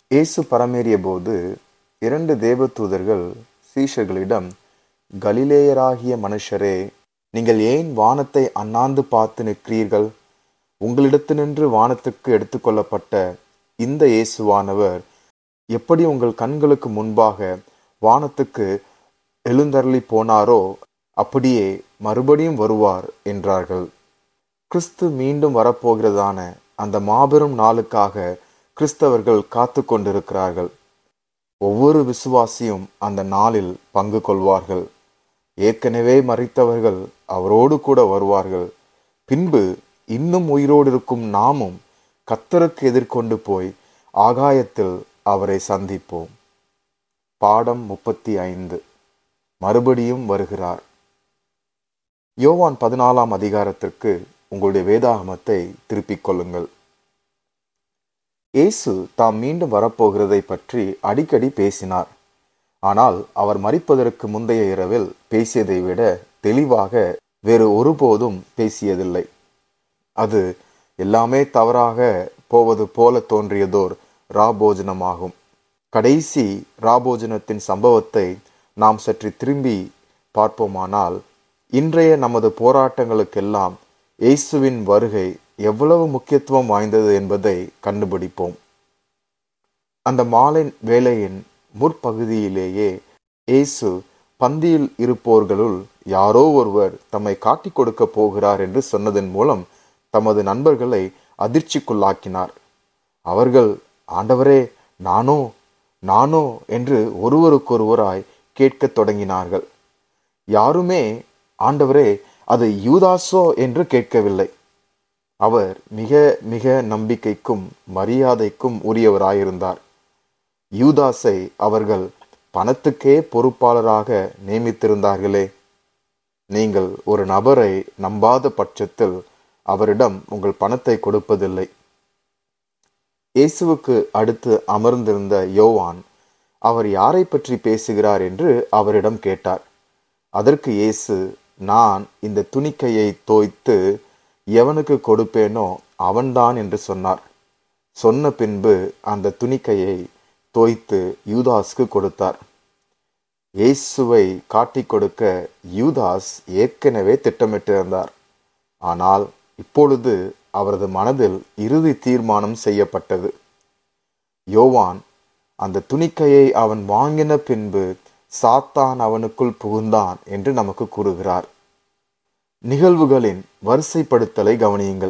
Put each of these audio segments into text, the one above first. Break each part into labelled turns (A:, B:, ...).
A: இயேசு பரமேறிய போது இரண்டு தேவதூதர்கள் சீஷர்களிடம் கலிலேயராகிய மனுஷரே நீங்கள் ஏன் வானத்தை அண்ணாந்து பார்த்து நிற்கிறீர்கள் உங்களிடத்தினின்று வானத்துக்கு எடுத்துக்கொள்ளப்பட்ட இந்த இயேசுவானவர் எப்படி உங்கள் கண்களுக்கு முன்பாக வானத்துக்கு எழுந்தருளி போனாரோ அப்படியே மறுபடியும் வருவார் என்றார்கள் கிறிஸ்து மீண்டும் வரப்போகிறதான அந்த மாபெரும் நாளுக்காக கிறிஸ்தவர்கள் காத்து கொண்டிருக்கிறார்கள் ஒவ்வொரு விசுவாசியும் அந்த நாளில் பங்கு கொள்வார்கள் ஏற்கனவே மறித்தவர்கள் அவரோடு கூட வருவார்கள் பின்பு இன்னும் உயிரோடு இருக்கும் நாமும் கத்தருக்கு எதிர்கொண்டு போய் ஆகாயத்தில் அவரை சந்திப்போம் பாடம் முப்பத்தி ஐந்து மறுபடியும் வருகிறார் யோவான் பதினாலாம் அதிகாரத்திற்கு உங்களுடைய வேதாகமத்தை திருப்பிக் கொள்ளுங்கள் இயேசு தாம் மீண்டும் வரப்போகிறதை பற்றி அடிக்கடி பேசினார் ஆனால் அவர் மறிப்பதற்கு முந்தைய இரவில் பேசியதை விட தெளிவாக வேறு ஒருபோதும் பேசியதில்லை அது எல்லாமே தவறாக போவது போல தோன்றியதோர் ராபோஜனமாகும் கடைசி ராபோஜனத்தின் சம்பவத்தை நாம் சற்று திரும்பி பார்ப்போமானால் இன்றைய நமது போராட்டங்களுக்கெல்லாம் இயேசுவின் வருகை எவ்வளவு முக்கியத்துவம் வாய்ந்தது என்பதை கண்டுபிடிப்போம் அந்த மாலை வேளையின் முற்பகுதியிலேயே இயேசு பந்தியில் இருப்போர்களுள் யாரோ ஒருவர் தம்மை காட்டிக் கொடுக்க போகிறார் என்று சொன்னதன் மூலம் தமது நண்பர்களை அதிர்ச்சிக்குள்ளாக்கினார் அவர்கள் ஆண்டவரே நானோ நானோ என்று ஒருவருக்கொருவராய் கேட்கத் தொடங்கினார்கள் யாருமே ஆண்டவரே அது யூதாசோ என்று கேட்கவில்லை அவர் மிக மிக நம்பிக்கைக்கும் மரியாதைக்கும் உரியவராயிருந்தார் யூதாஸை அவர்கள் பணத்துக்கே பொறுப்பாளராக நியமித்திருந்தார்களே நீங்கள் ஒரு நபரை நம்பாத பட்சத்தில் அவரிடம் உங்கள் பணத்தை கொடுப்பதில்லை இயேசுவுக்கு அடுத்து அமர்ந்திருந்த யோவான் அவர் யாரை பற்றி பேசுகிறார் என்று அவரிடம் கேட்டார் அதற்கு இயேசு நான் இந்த துணிக்கையை தோய்த்து எவனுக்கு கொடுப்பேனோ அவன்தான் என்று சொன்னார் சொன்ன பின்பு அந்த துணிக்கையை தோய்த்து யூதாஸ்க்கு கொடுத்தார் இயேசுவை காட்டிக் கொடுக்க யூதாஸ் ஏற்கனவே திட்டமிட்டிருந்தார் ஆனால் இப்பொழுது அவரது மனதில் இறுதி தீர்மானம் செய்யப்பட்டது யோவான் அந்த துணிக்கையை அவன் வாங்கின பின்பு சாத்தான் அவனுக்குள் புகுந்தான் என்று நமக்கு கூறுகிறார் நிகழ்வுகளின் வரிசைப்படுத்தலை கவனியுங்கள்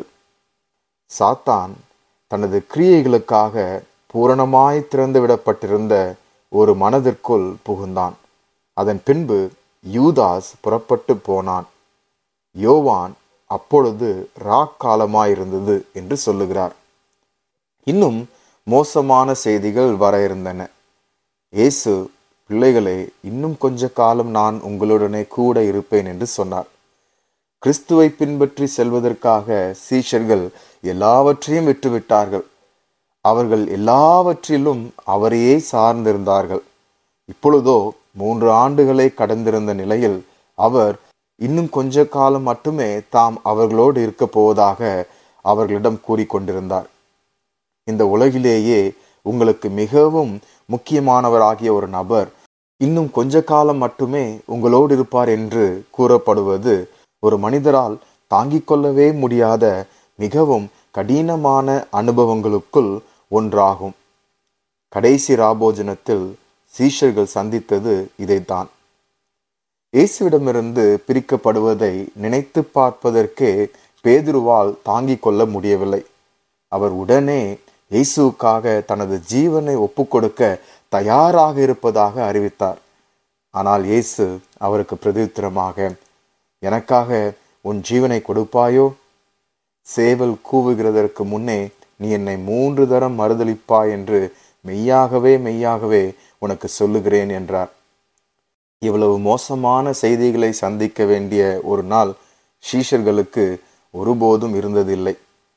A: சாத்தான் தனது கிரியைகளுக்காக பூரணமாய் திறந்து விடப்பட்டிருந்த ஒரு மனதிற்குள் புகுந்தான் அதன் பின்பு யூதாஸ் புறப்பட்டு போனான் யோவான் அப்பொழுது ராக் காலமாயிருந்தது என்று சொல்லுகிறார் இன்னும் மோசமான செய்திகள் வர இருந்தன இயேசு பிள்ளைகளே இன்னும் கொஞ்ச காலம் நான் உங்களுடனே கூட இருப்பேன் என்று சொன்னார் கிறிஸ்துவை பின்பற்றி செல்வதற்காக சீஷர்கள் எல்லாவற்றையும் விட்டுவிட்டார்கள் அவர்கள் எல்லாவற்றிலும் அவரையே சார்ந்திருந்தார்கள் இப்பொழுதோ மூன்று ஆண்டுகளை கடந்திருந்த நிலையில் அவர் இன்னும் கொஞ்ச காலம் மட்டுமே தாம் அவர்களோடு இருக்க போவதாக அவர்களிடம் கூறிக்கொண்டிருந்தார் இந்த உலகிலேயே உங்களுக்கு மிகவும் முக்கியமானவராகிய ஒரு நபர் இன்னும் கொஞ்ச காலம் மட்டுமே உங்களோடு இருப்பார் என்று கூறப்படுவது ஒரு மனிதரால் தாங்கிக் கொள்ளவே முடியாத மிகவும் கடினமான அனுபவங்களுக்குள் ஒன்றாகும் கடைசி ராபோஜனத்தில் சீஷர்கள் சந்தித்தது இதைத்தான் இயேசுவிடமிருந்து பிரிக்கப்படுவதை நினைத்து பார்ப்பதற்கே பேதுருவால் தாங்கிக் கொள்ள முடியவில்லை அவர் உடனே இயேசுவுக்காக தனது ஜீவனை ஒப்புக்கொடுக்க தயாராக இருப்பதாக அறிவித்தார் ஆனால் இயேசு அவருக்கு பிரதித்திரமாக எனக்காக உன் ஜீவனை கொடுப்பாயோ சேவல் கூவுகிறதற்கு முன்னே நீ என்னை மூன்று தரம் மறுதளிப்பாய் என்று மெய்யாகவே மெய்யாகவே உனக்கு சொல்லுகிறேன் என்றார் இவ்வளவு மோசமான செய்திகளை சந்திக்க வேண்டிய ஒரு நாள் ஷீஷர்களுக்கு ஒருபோதும் இருந்ததில்லை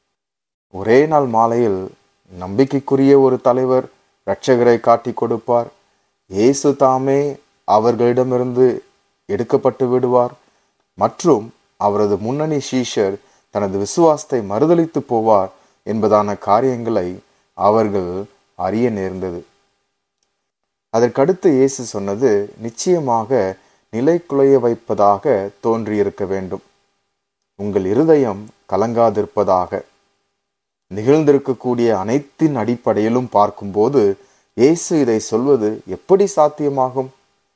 A: ஒரே நாள் மாலையில் நம்பிக்கைக்குரிய ஒரு தலைவர் இரட்சகரை காட்டி கொடுப்பார் இயேசு தாமே அவர்களிடமிருந்து எடுக்கப்பட்டு விடுவார் மற்றும் அவரது முன்னணி ஷீஷர் தனது விசுவாசத்தை மறுதளித்து போவார் என்பதான காரியங்களை அவர்கள் அறிய நேர்ந்தது அதற்கடுத்து இயேசு சொன்னது நிச்சயமாக நிலை குலைய வைப்பதாக தோன்றியிருக்க வேண்டும் உங்கள் இருதயம் கலங்காதிருப்பதாக நிகழ்ந்திருக்கக்கூடிய அனைத்தின் அடிப்படையிலும் பார்க்கும்போது இயேசு இதை சொல்வது எப்படி சாத்தியமாகும்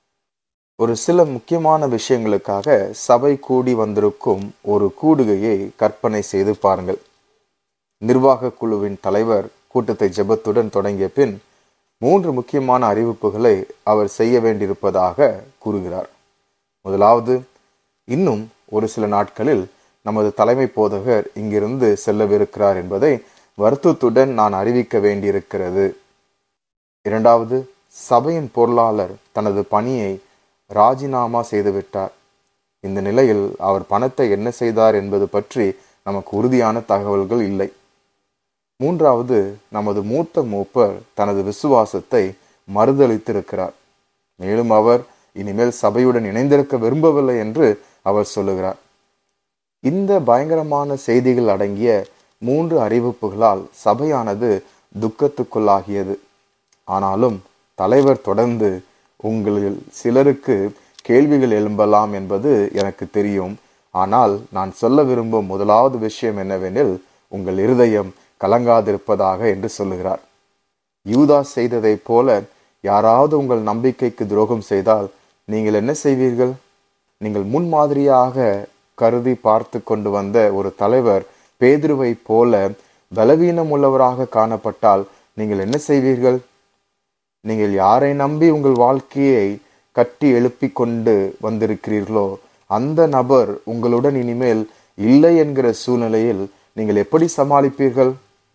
A: ஒரு சில முக்கியமான விஷயங்களுக்காக சபை கூடி வந்திருக்கும் ஒரு கூடுகையை கற்பனை செய்து பாருங்கள் நிர்வாக குழுவின் தலைவர் கூட்டத்தை ஜெபத்துடன் தொடங்கிய பின் மூன்று முக்கியமான அறிவிப்புகளை அவர் செய்ய வேண்டியிருப்பதாக கூறுகிறார் முதலாவது இன்னும் ஒரு சில நாட்களில் நமது தலைமை போதகர் இங்கிருந்து செல்லவிருக்கிறார் என்பதை வருத்தத்துடன் நான் அறிவிக்க வேண்டியிருக்கிறது இரண்டாவது சபையின் பொருளாளர் தனது பணியை ராஜினாமா செய்துவிட்டார் இந்த நிலையில் அவர் பணத்தை என்ன செய்தார் என்பது பற்றி நமக்கு உறுதியான தகவல்கள் இல்லை மூன்றாவது நமது மூத்த மூப்பர் தனது விசுவாசத்தை மறுதளித்திருக்கிறார் மேலும் அவர் இனிமேல் சபையுடன் இணைந்திருக்க விரும்பவில்லை என்று அவர் சொல்லுகிறார் இந்த பயங்கரமான செய்திகள் அடங்கிய மூன்று அறிவிப்புகளால் சபையானது துக்கத்துக்குள்ளாகியது ஆனாலும் தலைவர் தொடர்ந்து உங்களில் சிலருக்கு கேள்விகள் எழும்பலாம் என்பது எனக்கு தெரியும் ஆனால் நான் சொல்ல விரும்பும் முதலாவது விஷயம் என்னவெனில் உங்கள் இருதயம் கலங்காதிருப்பதாக என்று சொல்லுகிறார் யூதா செய்ததைப் போல யாராவது உங்கள் நம்பிக்கைக்கு துரோகம் செய்தால் நீங்கள் என்ன செய்வீர்கள் நீங்கள் முன்மாதிரியாக கருதி பார்த்து கொண்டு வந்த ஒரு தலைவர் பேதுருவை போல பலவீனம் உள்ளவராக காணப்பட்டால் நீங்கள் என்ன செய்வீர்கள் நீங்கள் யாரை நம்பி உங்கள் வாழ்க்கையை கட்டி எழுப்பி கொண்டு வந்திருக்கிறீர்களோ அந்த நபர் உங்களுடன் இனிமேல் இல்லை என்கிற சூழ்நிலையில் நீங்கள் எப்படி சமாளிப்பீர்கள்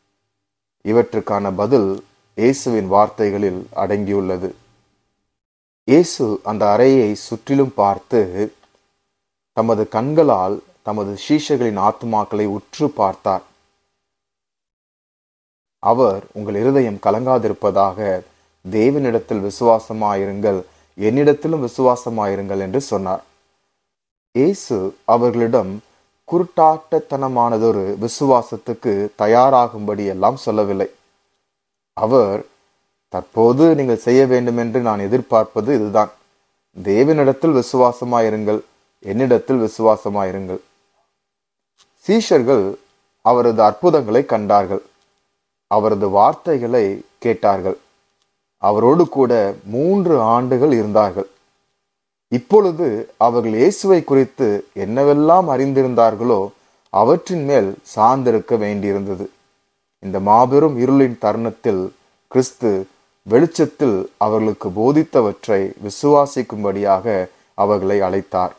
A: இவற்றுக்கான பதில் இயேசுவின் வார்த்தைகளில் அடங்கியுள்ளது இயேசு அந்த அறையை சுற்றிலும் பார்த்து தமது கண்களால் தமது சீஷர்களின் ஆத்மாக்களை உற்று பார்த்தார் அவர் உங்கள் இருதயம் கலங்காதிருப்பதாக தேவனிடத்தில் விசுவாசமாயிருங்கள் என்னிடத்திலும் விசுவாசமாயிருங்கள் என்று சொன்னார் இயேசு அவர்களிடம் குருட்டாட்டத்தனமானதொரு விசுவாசத்துக்கு தயாராகும்படி எல்லாம் சொல்லவில்லை அவர் தற்போது நீங்கள் செய்ய வேண்டும் என்று நான் எதிர்பார்ப்பது இதுதான் தேவனிடத்தில் விசுவாசமாயிருங்கள் என்னிடத்தில் விசுவாசமாயிருங்கள் சீஷர்கள் அவரது அற்புதங்களை கண்டார்கள் அவரது வார்த்தைகளை கேட்டார்கள் அவரோடு கூட மூன்று ஆண்டுகள் இருந்தார்கள் இப்பொழுது அவர்கள் இயேசுவை குறித்து என்னவெல்லாம் அறிந்திருந்தார்களோ அவற்றின் மேல் சார்ந்திருக்க வேண்டியிருந்தது இந்த மாபெரும் இருளின் தருணத்தில் கிறிஸ்து வெளிச்சத்தில் அவர்களுக்கு போதித்தவற்றை விசுவாசிக்கும்படியாக அவர்களை அழைத்தார்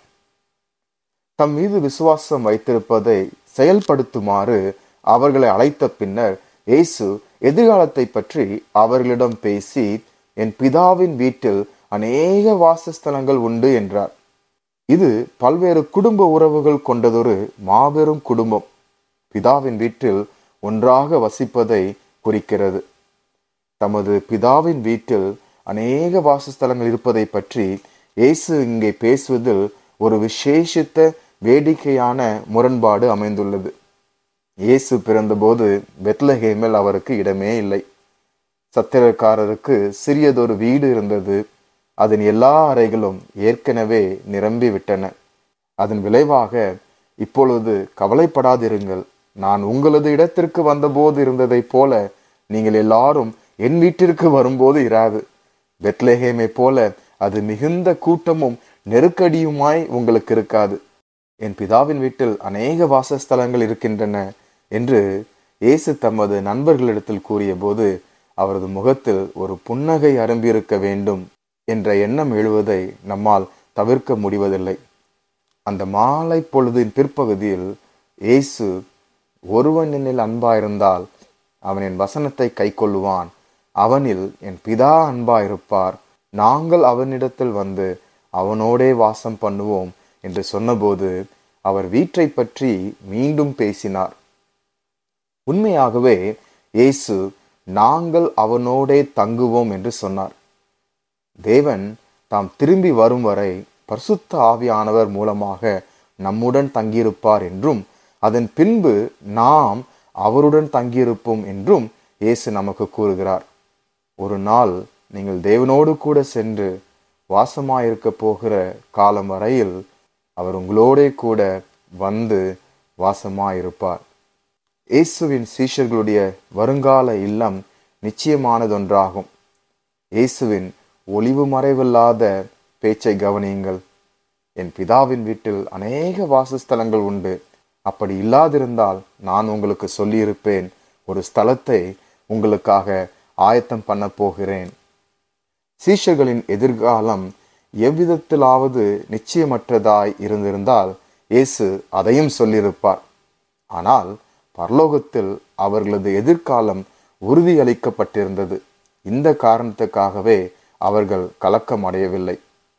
A: தம் மீது விசுவாசம் வைத்திருப்பதை செயல்படுத்துமாறு அவர்களை அழைத்த பின்னர் இயேசு எதிர்காலத்தை பற்றி அவர்களிடம் பேசி என் பிதாவின் வீட்டில் அநேக வாசஸ்தலங்கள் உண்டு என்றார் இது பல்வேறு குடும்ப உறவுகள் கொண்டதொரு மாபெரும் குடும்பம் பிதாவின் வீட்டில் ஒன்றாக வசிப்பதை குறிக்கிறது தமது பிதாவின் வீட்டில் அநேக வாசஸ்தலங்கள் இருப்பதை பற்றி இயேசு இங்கே பேசுவதில் ஒரு விசேஷித்த வேடிக்கையான முரண்பாடு அமைந்துள்ளது இயேசு பிறந்தபோது பெத்லஹேமில் அவருக்கு இடமே இல்லை சத்திரக்காரருக்கு சிறியதொரு வீடு இருந்தது அதன் எல்லா அறைகளும் ஏற்கனவே நிரம்பி விட்டன அதன் விளைவாக இப்பொழுது கவலைப்படாதிருங்கள் நான் உங்களது இடத்திற்கு வந்தபோது இருந்ததைப் போல நீங்கள் எல்லாரும் என் வீட்டிற்கு வரும்போது இராது பெத்லேஹேமை போல அது மிகுந்த கூட்டமும் நெருக்கடியுமாய் உங்களுக்கு இருக்காது என் பிதாவின் வீட்டில் அநேக வாசஸ்தலங்கள் இருக்கின்றன என்று இயேசு தமது நண்பர்களிடத்தில் கூறியபோது அவரது முகத்தில் ஒரு புன்னகை அரும்பியிருக்க வேண்டும் என்ற எண்ணம் எழுவதை நம்மால் தவிர்க்க முடிவதில்லை அந்த மாலை பொழுதின் பிற்பகுதியில் இயேசு ஒருவன் என்னில் அன்பாயிருந்தால் அவன் என் வசனத்தை கைக்கொள்ளுவான் அவனில் என் பிதா அன்பாயிருப்பார் நாங்கள் அவனிடத்தில் வந்து அவனோடே வாசம் பண்ணுவோம் என்று சொன்னபோது அவர் வீட்டை பற்றி மீண்டும் பேசினார் உண்மையாகவே இயேசு நாங்கள் அவனோடே தங்குவோம் என்று சொன்னார் தேவன் தாம் திரும்பி வரும் வரை பரிசுத்த ஆவியானவர் மூலமாக நம்முடன் தங்கியிருப்பார் என்றும் அதன் பின்பு நாம் அவருடன் தங்கியிருப்போம் என்றும் இயேசு நமக்கு கூறுகிறார் ஒரு நாள் நீங்கள் தேவனோடு கூட சென்று வாசமாயிருக்க போகிற காலம் வரையில் அவர் உங்களோடே கூட வந்து வாசமாயிருப்பார் இயேசுவின் சீஷர்களுடைய வருங்கால இல்லம் நிச்சயமானதொன்றாகும் இயேசுவின் ஒளிவு மறைவில்லாத பேச்சை கவனியுங்கள் என் பிதாவின் வீட்டில் அநேக வாசஸ்தலங்கள் உண்டு அப்படி இல்லாதிருந்தால் நான் உங்களுக்கு சொல்லியிருப்பேன் ஒரு ஸ்தலத்தை உங்களுக்காக ஆயத்தம் பண்ண போகிறேன் சீஷர்களின் எதிர்காலம் எவ்விதத்திலாவது நிச்சயமற்றதாய் இருந்திருந்தால் இயேசு அதையும் சொல்லியிருப்பார் ஆனால் பரலோகத்தில் அவர்களது எதிர்காலம் உறுதியளிக்கப்பட்டிருந்தது இந்த காரணத்துக்காகவே அவர்கள் கலக்கம் அடையவில்லை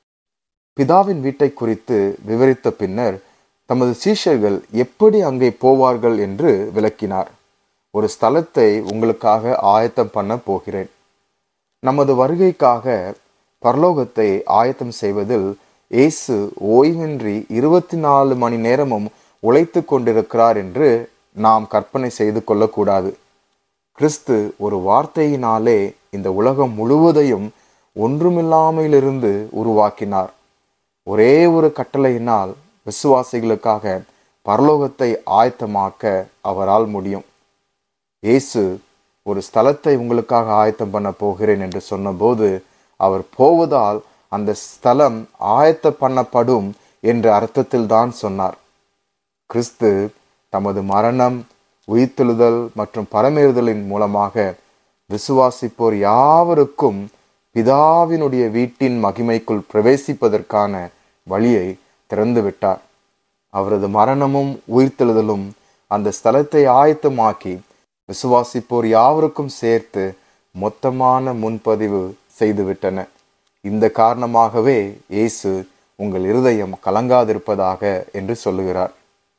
A: பிதாவின் வீட்டை குறித்து விவரித்த பின்னர் தமது சீஷர்கள் எப்படி அங்கே போவார்கள் என்று விளக்கினார் ஒரு ஸ்தலத்தை உங்களுக்காக ஆயத்தம் பண்ண போகிறேன் நமது வருகைக்காக பரலோகத்தை ஆயத்தம் செய்வதில் இயேசு ஓய்வின்றி இருபத்தி நாலு மணி நேரமும் உழைத்து கொண்டிருக்கிறார் என்று நாம் கற்பனை செய்து கொள்ளக்கூடாது கிறிஸ்து ஒரு வார்த்தையினாலே இந்த உலகம் முழுவதையும் ஒன்றுமில்லாமையிலிருந்து உருவாக்கினார் ஒரே ஒரு கட்டளையினால் விசுவாசிகளுக்காக பரலோகத்தை ஆயத்தமாக்க அவரால் முடியும் இயேசு ஒரு ஸ்தலத்தை உங்களுக்காக ஆயத்தம் பண்ண போகிறேன் என்று சொன்னபோது அவர் போவதால் அந்த ஸ்தலம் ஆயத்த பண்ணப்படும் என்ற அர்த்தத்தில் தான் சொன்னார் கிறிஸ்து தமது மரணம் உயிர்த்தெழுதல் மற்றும் பரமேறுதலின் மூலமாக விசுவாசிப்போர் யாவருக்கும் பிதாவினுடைய வீட்டின் மகிமைக்குள் பிரவேசிப்பதற்கான வழியை திறந்து விட்டார் அவரது மரணமும் உயிர்த்தெழுதலும் அந்த ஸ்தலத்தை ஆயத்தமாக்கி விசுவாசிப்போர் யாவருக்கும் சேர்த்து மொத்தமான முன்பதிவு செய்துவிட்டன இந்த காரணமாகவே இயேசு உங்கள் இருதயம் கலங்காதிருப்பதாக என்று சொல்லுகிறார்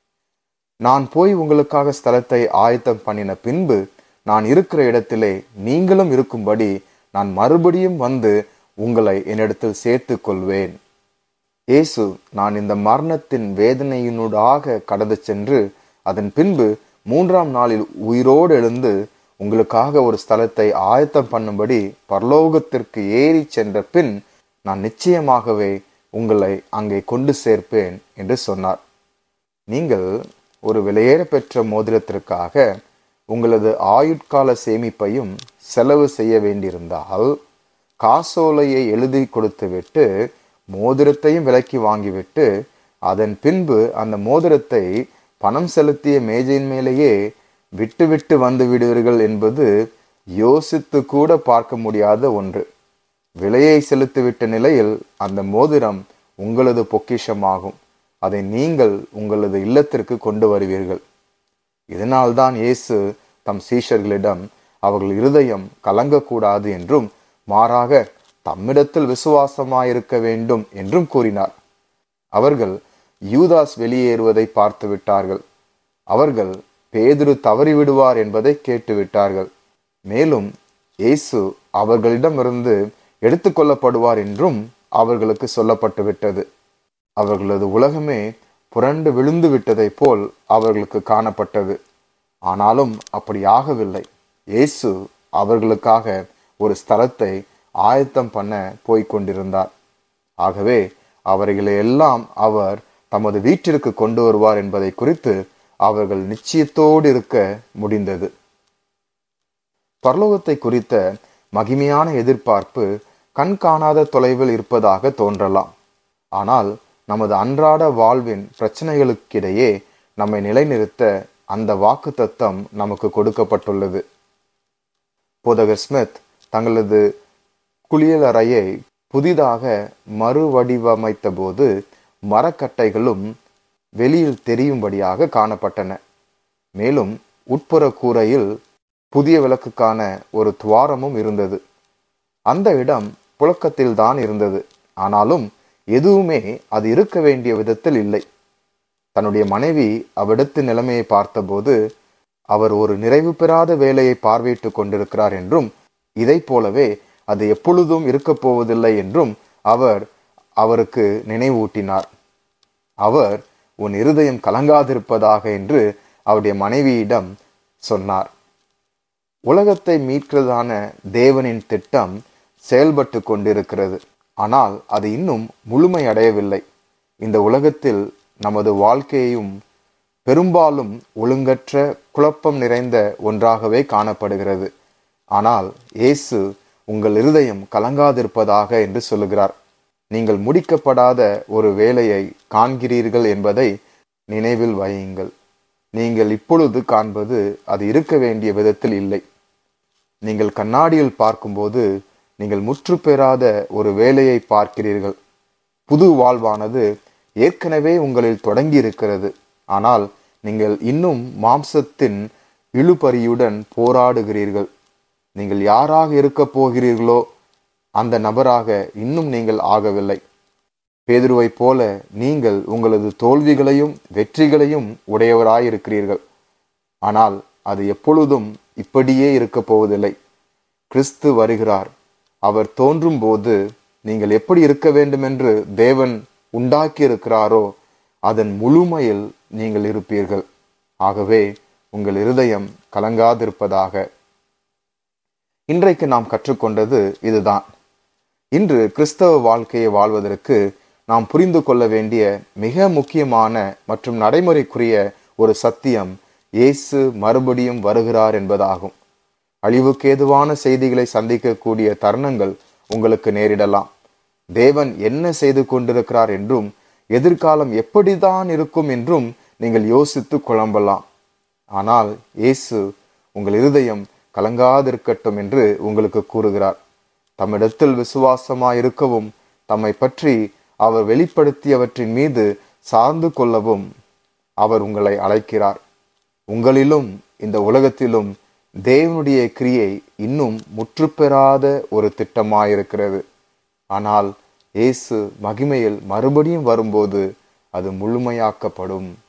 A: நான் போய் உங்களுக்காக ஸ்தலத்தை ஆயத்தம் பண்ணின பின்பு நான் இருக்கிற இடத்திலே நீங்களும் இருக்கும்படி நான் மறுபடியும் வந்து உங்களை என்னிடத்தில் சேர்த்து கொள்வேன் இயேசு நான் இந்த மரணத்தின் வேதனையினூடாக கடந்து சென்று அதன் பின்பு மூன்றாம் நாளில் உயிரோடு எழுந்து உங்களுக்காக ஒரு ஸ்தலத்தை ஆயத்தம் பண்ணும்படி பரலோகத்திற்கு ஏறி சென்ற பின் நான் நிச்சயமாகவே உங்களை அங்கே கொண்டு சேர்ப்பேன் என்று சொன்னார் நீங்கள் ஒரு விலையேற பெற்ற மோதிரத்திற்காக உங்களது ஆயுட்கால சேமிப்பையும் செலவு செய்ய வேண்டியிருந்தால் காசோலையை எழுதி கொடுத்துவிட்டு மோதிரத்தையும் விலைக்கு வாங்கிவிட்டு அதன் பின்பு அந்த மோதிரத்தை பணம் செலுத்திய மேஜையின் மேலேயே விட்டு விட்டு வந்து விடுவீர்கள் என்பது யோசித்து கூட பார்க்க முடியாத ஒன்று விலையை செலுத்திவிட்ட நிலையில் அந்த மோதிரம் உங்களது பொக்கிஷமாகும் அதை நீங்கள் உங்களது இல்லத்திற்கு கொண்டு வருவீர்கள் இதனால்தான் இயேசு தம் சீஷர்களிடம் அவர்கள் இருதயம் கலங்கக்கூடாது என்றும் மாறாக தம்மிடத்தில் விசுவாசமாயிருக்க வேண்டும் என்றும் கூறினார் அவர்கள் யூதாஸ் வெளியேறுவதை பார்த்து விட்டார்கள் அவர்கள் பேதுரு தவறிவிடுவார் என்பதை கேட்டு விட்டார்கள் மேலும் இயேசு அவர்களிடமிருந்து எடுத்துக்கொள்ளப்படுவார் என்றும் அவர்களுக்கு சொல்லப்பட்டு விட்டது அவர்களது உலகமே புரண்டு விழுந்து விட்டதைப் போல் அவர்களுக்கு காணப்பட்டது ஆனாலும் அப்படி ஆகவில்லை இயேசு அவர்களுக்காக ஒரு ஸ்தலத்தை ஆயத்தம் பண்ண போய்க் கொண்டிருந்தார் ஆகவே அவர்களை எல்லாம் அவர் தமது வீட்டிற்கு கொண்டு வருவார் என்பதை குறித்து அவர்கள் நிச்சயத்தோடு இருக்க முடிந்தது பரலோகத்தை குறித்த மகிமையான எதிர்பார்ப்பு கண் காணாத தொலைவில் இருப்பதாக தோன்றலாம் ஆனால் நமது அன்றாட வாழ்வின் பிரச்சனைகளுக்கிடையே நம்மை நிலைநிறுத்த அந்த வாக்கு தத்தம் நமக்கு கொடுக்கப்பட்டுள்ளது போதகர் ஸ்மித் தங்களது குளியலறையை புதிதாக மறுவடிவமைத்த போது மரக்கட்டைகளும் வெளியில் தெரியும்படியாக காணப்பட்டன மேலும் உட்புற கூரையில் புதிய விளக்குக்கான ஒரு துவாரமும் இருந்தது அந்த இடம் புழக்கத்தில் தான் இருந்தது ஆனாலும் எதுவுமே அது இருக்க வேண்டிய விதத்தில் இல்லை தன்னுடைய மனைவி அவ்விடத்து நிலைமையை பார்த்தபோது அவர் ஒரு நிறைவு பெறாத வேலையை பார்வையிட்டு கொண்டிருக்கிறார் என்றும் இதை போலவே அது எப்பொழுதும் இருக்கப் போவதில்லை என்றும் அவர் அவருக்கு நினைவூட்டினார் அவர் உன் இருதயம் கலங்காதிருப்பதாக என்று அவருடைய மனைவியிடம் சொன்னார் உலகத்தை மீட்கிறதான தேவனின் திட்டம் செயல்பட்டு கொண்டிருக்கிறது ஆனால் அது இன்னும் முழுமையடையவில்லை இந்த உலகத்தில் நமது வாழ்க்கையையும் பெரும்பாலும் ஒழுங்கற்ற குழப்பம் நிறைந்த ஒன்றாகவே காணப்படுகிறது ஆனால் இயேசு உங்கள் இருதயம் கலங்காதிருப்பதாக என்று சொல்லுகிறார் நீங்கள் முடிக்கப்படாத ஒரு வேலையை காண்கிறீர்கள் என்பதை நினைவில் வையுங்கள் நீங்கள் இப்பொழுது காண்பது அது இருக்க வேண்டிய விதத்தில் இல்லை நீங்கள் கண்ணாடியில் பார்க்கும்போது நீங்கள் முற்று பெறாத ஒரு வேலையை பார்க்கிறீர்கள் புது வாழ்வானது ஏற்கனவே உங்களில் தொடங்கி இருக்கிறது ஆனால் நீங்கள் இன்னும் மாம்சத்தின் இழுபறியுடன் போராடுகிறீர்கள் நீங்கள் யாராக இருக்க போகிறீர்களோ அந்த நபராக இன்னும் நீங்கள் ஆகவில்லை பேதுருவை போல நீங்கள் உங்களது தோல்விகளையும் வெற்றிகளையும் உடையவராயிருக்கிறீர்கள் ஆனால் அது எப்பொழுதும் இப்படியே இருக்க போவதில்லை கிறிஸ்து வருகிறார் அவர் தோன்றும் போது நீங்கள் எப்படி இருக்க வேண்டுமென்று தேவன் உண்டாக்கி இருக்கிறாரோ அதன் முழுமையில் நீங்கள் இருப்பீர்கள் ஆகவே உங்கள் இருதயம் கலங்காதிருப்பதாக இன்றைக்கு நாம் கற்றுக்கொண்டது இதுதான் இன்று கிறிஸ்தவ வாழ்க்கையை வாழ்வதற்கு நாம் புரிந்து கொள்ள வேண்டிய மிக முக்கியமான மற்றும் நடைமுறைக்குரிய ஒரு சத்தியம் இயேசு மறுபடியும் வருகிறார் என்பதாகும் அழிவுக்கேதுவான செய்திகளை சந்திக்கக்கூடிய தருணங்கள் உங்களுக்கு நேரிடலாம் தேவன் என்ன செய்து கொண்டிருக்கிறார் என்றும் எதிர்காலம் எப்படிதான் இருக்கும் என்றும் நீங்கள் யோசித்து குழம்பலாம் ஆனால் இயேசு உங்கள் இருதயம் கலங்காதிருக்கட்டும் என்று உங்களுக்கு கூறுகிறார் தம்மிடத்தில் விசுவாசமாய் இருக்கவும் தம்மை பற்றி அவர் வெளிப்படுத்தியவற்றின் மீது சார்ந்து கொள்ளவும் அவர் உங்களை அழைக்கிறார் உங்களிலும் இந்த உலகத்திலும் தேவனுடைய கிரியை இன்னும் முற்றுப்பெறாத ஒரு திட்டமாயிருக்கிறது ஆனால் இயேசு மகிமையில் மறுபடியும் வரும்போது அது முழுமையாக்கப்படும்